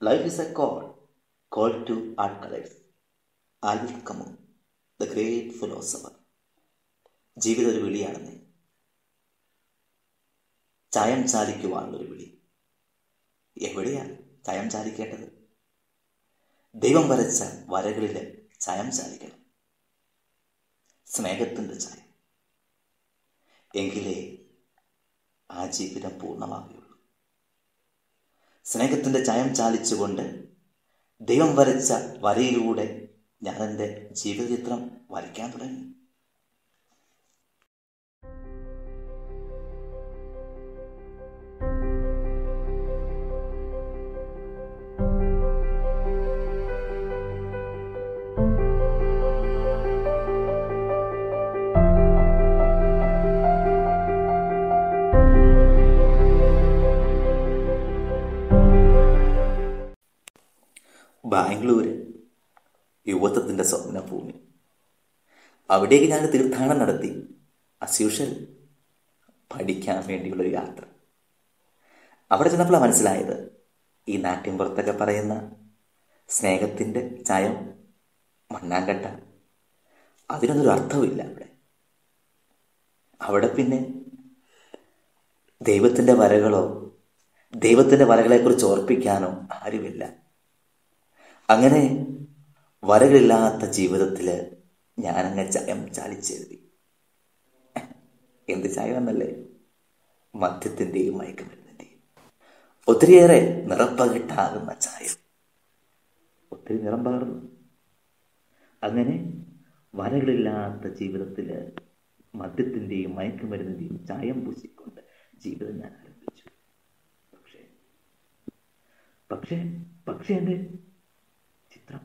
Life is a call, call to art colors. ആൽവിൽ Camus the great philosopher ജീവിതം ഒരു വിളിയാണെന്ന് ചായം ചാലിക്കുവാനുള്ളൊരു വിളി എവിടെയാണ് ചായം ചാലിക്കേണ്ടത് ദൈവം വരച്ച വരകളിൽ ചായം ചാലിക്കണം സ്നേഹത്തിൻ്റെ ചായം എങ്കിലേ ആ ജീവിതം പൂർണ്ണമാകുകയുള്ളൂ സ്നേഹത്തിൻ്റെ ചായം ചാലിച്ചുകൊണ്ട് ദൈവം വരച്ച വരയിലൂടെ ഞാൻ എൻ്റെ ജീവിതചിത്രം വരയ്ക്കാൻ തുടങ്ങി ബാംഗ്ലൂര് യുവത്വത്തിൻ്റെ സ്വപ്നഭൂമി അവിടേക്ക് ഞാൻ തീർത്ഥാടനം നടത്തി അസ്യൂഷൽ പഠിക്കാൻ വേണ്ടിയുള്ളൊരു യാത്ര അവിടെ ചെന്നപ്പോഴാണ് മനസ്സിലായത് ഈ നാട്യം പുറത്തൊക്കെ പറയുന്ന സ്നേഹത്തിൻ്റെ ചായം മണ്ണാങ്കട്ട അതിനൊന്നൊരു അർത്ഥവുമില്ല അവിടെ അവിടെ പിന്നെ ദൈവത്തിൻ്റെ വരകളോ ദൈവത്തിൻ്റെ വരകളെക്കുറിച്ച് ഓർപ്പിക്കാനോ ആരുമില്ല അങ്ങനെ വരകളില്ലാത്ത ജീവിതത്തിൽ ഞാനങ്ങ് ചായം ചാലിച്ചെഴുതി എന്ത് ചായമെന്നല്ലേ മദ്യത്തിൻ്റെയും മയക്കുമരുന്നിൻ്റെയും ഒത്തിരിയേറെ നിറപ്പകിട്ടാകുന്ന ചായം ഒത്തിരി നിറം പകർന്നു അങ്ങനെ വരകളില്ലാത്ത ജീവിതത്തിൽ മദ്യത്തിൻ്റെയും മയക്കുമരുന്നിൻ്റെയും ചായം പൂശിക്കൊണ്ട് ജീവിതം ഞാൻ ആരംഭിച്ചു പക്ഷേ പക്ഷേ പക്ഷേ എൻ്റെ ചിത്രം